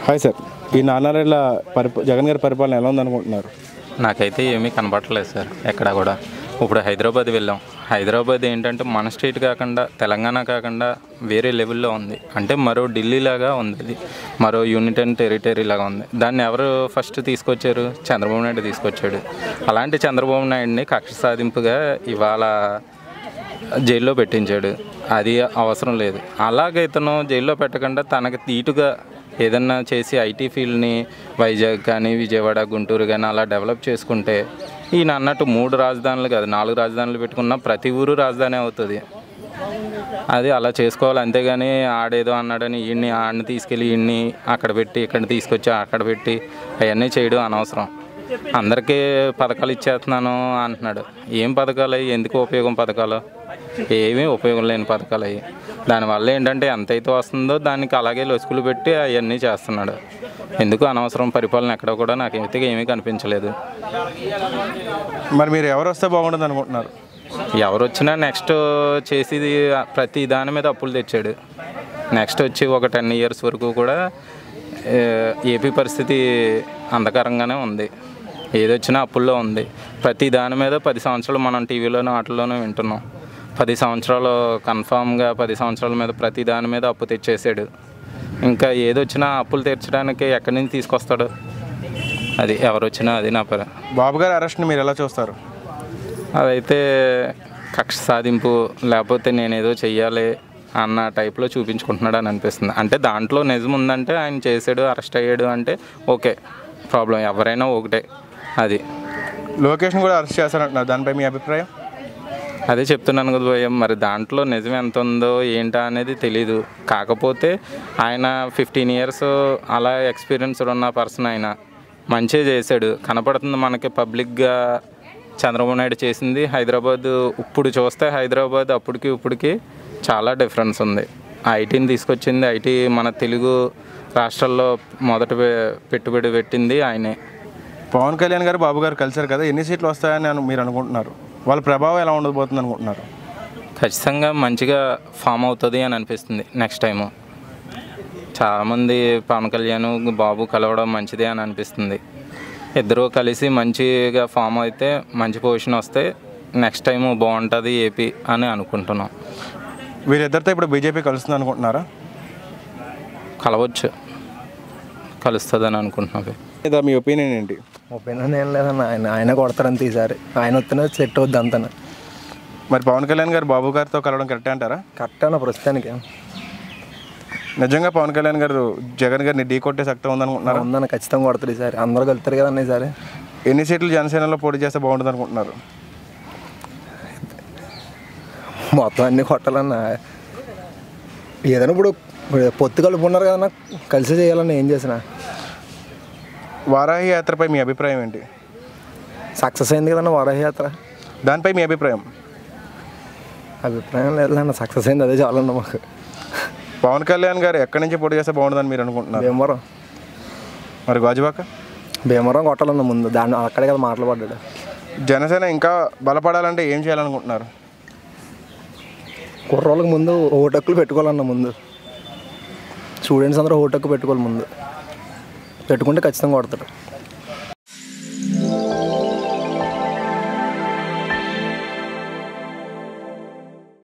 hi sir ఈ నాలుగునేళ్ల పరిప జగన్ గారి పరిపాలన ఎలా ఉందనుకుంటున్నారు నాకైతే ఏమీ కనపడట్లేదు సార్ ఎక్కడ కూడా ఇప్పుడు హైదరాబాద్ వెళ్ళాం హైదరాబాద్ ఏంటంటే మన స్టేట్ కాకుండా తెలంగాణ కాకుండా వేరే లెవెల్లో ఉంది అంటే మరో ఢిల్లీ లాగా ఉంది అది మరో యూనిట్ అండ్ టెరిటరీ లాగా ఉంది దాన్ని ఎవరు ఫస్ట్ తీసుకొచ్చారు చంద్రబాబు నాయుడు తీసుకొచ్చాడు అలాంటి చంద్రబాబు నాయుడిని కక్ష సాధింపుగా ఇవాళ జైల్లో పెట్టించాడు అది అవసరం లేదు అలాగే ఇతను జైల్లో పెట్టకుండా తనకు తీటుగా ఏదన్నా చేసి ఐటీ ఫీల్డ్ని వైజాగ్ కానీ విజయవాడ గుంటూరు కానీ అలా డెవలప్ చేసుకుంటే ఈయన అన్నట్టు మూడు రాజధానులు కాదు నాలుగు రాజధానులు పెట్టుకున్న ప్రతి ఊరు రాజధాని అవుతుంది అది అలా చేసుకోవాలి అంతేగాని ఆడేదో అన్నాడని ఈయన్ని ఆడిని తీసుకెళ్ళి ఈయన్ని అక్కడ పెట్టి ఇక్కడ తీసుకొచ్చి అక్కడ పెట్టి అవన్నీ చేయడం అనవసరం అందరికీ పథకాలు ఇచ్చేస్తున్నాను అంటున్నాడు ఏం పథకాలు అవి ఎందుకు ఉపయోగం పథకాలు ఏమీ ఉపయోగం లేని పథకాలు అవి దానివల్ల ఏంటంటే ఎంతైతే వస్తుందో దానికి అలాగే లొసుకులు పెట్టి అవన్నీ చేస్తున్నాడు ఎందుకు అనవసరం పరిపాలన ఎక్కడ కూడా నాకు అయితే ఏమీ కనిపించలేదు మరి మీరు ఎవరు వస్తే బాగుంటుంది అనుకుంటున్నారు ఎవరు వచ్చినా నెక్స్ట్ చేసేది ప్రతి దాని మీద అప్పులు తెచ్చాడు నెక్స్ట్ వచ్చి ఒక టెన్ ఇయర్స్ వరకు కూడా ఏ, ఏపీ పరిస్థితి అంధకారంగానే ఉంది ఏదొచ్చినా అప్పుల్లో ఉంది ప్రతి దాని మీద పది సంవత్సరాలు మనం టీవీలోనూ వాటిల్లోనూ వింటున్నాం పది సంవత్సరాలు కన్ఫామ్గా పది సంవత్సరాల మీద ప్రతి దాని మీద అప్పు తెచ్చేసాడు ఇంకా ఏదొచ్చినా అప్పులు తీర్చడానికి ఎక్కడి నుంచి తీసుకొస్తాడు అది ఎవరు వచ్చినా అది నా పని బాబు గారి అరెస్ట్ని మీరు ఎలా చూస్తారు అదైతే కక్ష సాధింపు లేకపోతే నేనేదో చెయ్యాలి అన్న టైప్లో చూపించుకుంటున్నాడు అని అనిపిస్తుంది అంటే దాంట్లో నిజం ఉందంటే ఆయన చేసాడు అరెస్ట్ అయ్యాడు అంటే ఓకే ప్రాబ్లం ఎవరైనా ఒకటే అది లొకేషన్ కూడా అరెస్ట్ చేస్తారంటున్నారు దానిపై మీ అభిప్రాయం అదే చెప్తున్నాను కదా భయ్య మరి దాంట్లో నిజం ఎంత ఉందో ఏంటా అనేది తెలీదు కాకపోతే ఆయన ఫిఫ్టీన్ ఇయర్స్ అలా ఎక్స్పీరియన్స్ ఉన్న పర్సన్ ఆయన మంచిగా చేశాడు కనపడుతుంది మనకి పబ్లిక్గా చంద్రబాబు నాయుడు చేసింది హైదరాబాద్ ఇప్పుడు చూస్తే హైదరాబాద్ అప్పటికి ఇప్పటికి చాలా డిఫరెన్స్ ఉంది ఐటీని తీసుకొచ్చింది ఐటీ మన తెలుగు రాష్ట్రాల్లో మొదట పె- పెట్టుబడి పెట్టింది ఆయనే పవన్ కళ్యాణ్ గారు బాబు గారు కలిశారు కదా ఎన్ని సీట్లు వస్తాయని అను- మీరు అనుకుంటున్నారు వాళ్ళ ప్రభావం ఎలా ఉండబోతుంది అనుకుంటున్నారు ఖచ్చితంగా మంచిగా ఫామ్ అవుతుంది అని అనిపిస్తుంది నెక్స్ట్ టైము చాలామంది పవన్ కళ్యాణ్ బాబు కలవడం మంచిదే అని అనిపిస్తుంది ఇద్దరూ కలిసి మంచిగా ఫామ్ అయితే మంచి పొజిషన్ వస్తే నెక్స్ట్ టైం బాగుంటుంది ఏపీ అని అనుకుంటున్నాం వీరిద్దరితో ఇప్పుడు బీజేపీ కలుస్తుంది అనుకుంటున్నారా కలవచ్చు కలుస్తుందని అనుకుంటున్నాను లేదా మీ ఒపీనియన్ ఏంటి ఒపీనియన్ ఏం లేదన్న ఆయన ఆయన కొడతారంత ఈసారి ఆయన వస్తేనే సెట్ అవుద్ది అంతా మరి పవన్ కళ్యాణ్ గారు బాబు గారితో కలవడం కరెక్టే అంటారా కరెక్ట్ అన్న ప్రస్తుతానికి నిజంగా పవన్ కళ్యాణ్ గారు జగన్ గారిని ఢీ కొట్టే శక్తి ఉందనుకుంటున్నారా ఉందన్న ఖచ్చితంగా కొడతారు ఈసారి అందరూ కలుతారు కదన్న ఈసారి ఎన్ని సీట్లు జనసేనలో పోటీ చేస్తే బాగుంటుంది అనుకుంటున్నారు మొత్తం అన్ని కొట్టాలన్న ఏదైనా ఇప్పుడు ఇప్పుడు పొత్తు కలుపుకున్నారు కదన్న కలిసి చేయాలన్న ఏం చేసినా వారాహి యాత్రపై మీ అభిప్రాయం ఏంటి సక్సెస్ అయింది కదన్న వరహయాత్ర దానిపై మీ అభిప్రాయం అభిప్రాయం లేదన్న సక్సెస్ అయింది అదే చాలన్న మాకు పవన్ కళ్యాణ్ గారు ఎక్కడి నుంచి పోటీ చేస్తే బాగుంటుందని మీరు అనుకుంటున్నారు భీమవరం మరి గాజువాక భీమవరం కొట్టాలన్న ముందు దాన్ని అక్కడే కదా మాటలు పడ్డాడు జనసేన ఇంకా బలపడాలంటే ఏం చేయాలనుకుంటున్నారు కుర్రోళ్ళకి ముందు ఓటక్కులు పెట్టుకోవాలన్న ముందు స్టూడెంట్స్ అందరూ ఓటక్కు పెట్టుకోవాలి ముందు పెట్టుకుంటే ఖచ్చితంగా కొడతారు